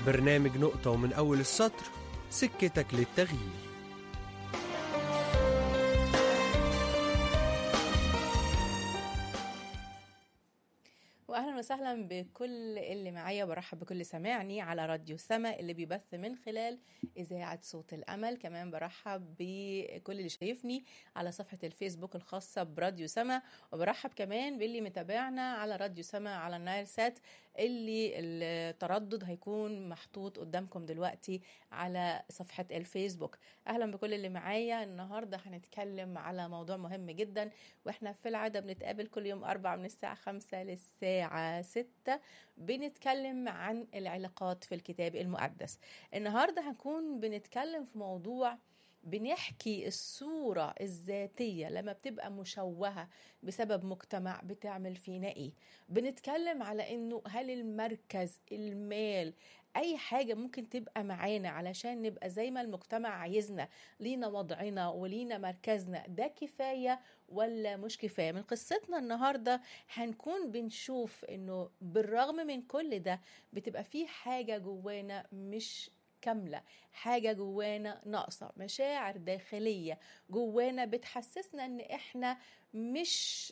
برنامج نقطة ومن أول السطر سكتك للتغيير واهلا وسهلا بكل اللي معايا برحب بكل سامعني على راديو سما اللي بيبث من خلال اذاعه صوت الامل كمان برحب بكل اللي شايفني على صفحه الفيسبوك الخاصه براديو سما وبرحب كمان باللي متابعنا على راديو سما على النايل سات اللي التردد هيكون محطوط قدامكم دلوقتي على صفحه الفيسبوك اهلا بكل اللي معايا النهارده هنتكلم على موضوع مهم جدا واحنا في العاده بنتقابل كل يوم اربع من الساعه خمسة للساعه الساعة ستة بنتكلم عن العلاقات في الكتاب المقدس النهاردة هنكون بنتكلم في موضوع بنحكي الصورة الذاتية لما بتبقى مشوهة بسبب مجتمع بتعمل فينا ايه بنتكلم على انه هل المركز المال اي حاجة ممكن تبقى معانا علشان نبقى زي ما المجتمع عايزنا لينا وضعنا ولينا مركزنا ده كفاية ولا مش كفاية من قصتنا النهاردة هنكون بنشوف انه بالرغم من كل ده بتبقى في حاجة جوانا مش كاملة حاجة جوانا ناقصة مشاعر داخلية جوانا بتحسسنا ان احنا مش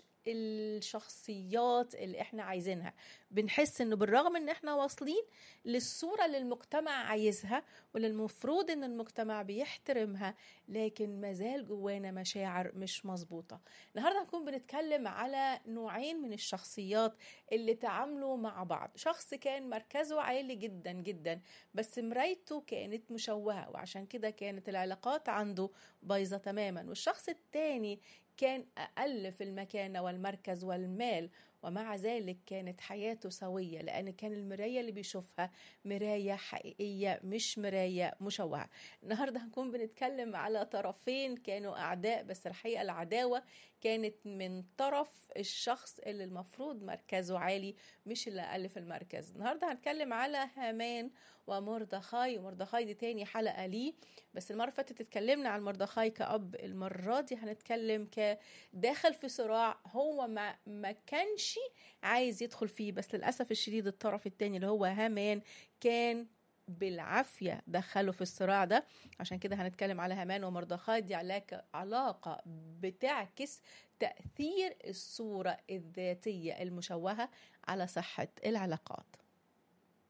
الشخصيات اللي احنا عايزينها بنحس انه بالرغم ان احنا واصلين للصورة اللي المجتمع عايزها واللي المفروض ان المجتمع بيحترمها لكن مازال جوانا مشاعر مش مظبوطة النهاردة هنكون بنتكلم على نوعين من الشخصيات اللي تعاملوا مع بعض شخص كان مركزه عالي جدا جدا بس مرايته كانت مشوهة وعشان كده كانت العلاقات عنده بايظة تماما والشخص التاني كان أقل في المكانة والمركز والمال ومع ذلك كانت حياته سوية لأن كان المراية اللي بيشوفها مراية حقيقية مش مراية مشوهة النهاردة هنكون بنتكلم على طرفين كانوا أعداء بس الحقيقة العداوة كانت من طرف الشخص اللي المفروض مركزه عالي مش اللي أقل في المركز النهاردة هنتكلم على هامان ومردخاي ومردخاي دي تاني حلقة ليه بس المرة اللي فاتت اتكلمنا عن مردخاي كأب المرة دي هنتكلم كداخل في صراع هو ما, ما كانش عايز يدخل فيه بس للأسف الشديد الطرف التاني اللي هو هامان كان بالعافية دخله في الصراع ده عشان كده هنتكلم على هامان ومردخاي دي علاقة بتعكس تأثير الصورة الذاتية المشوهة على صحة العلاقات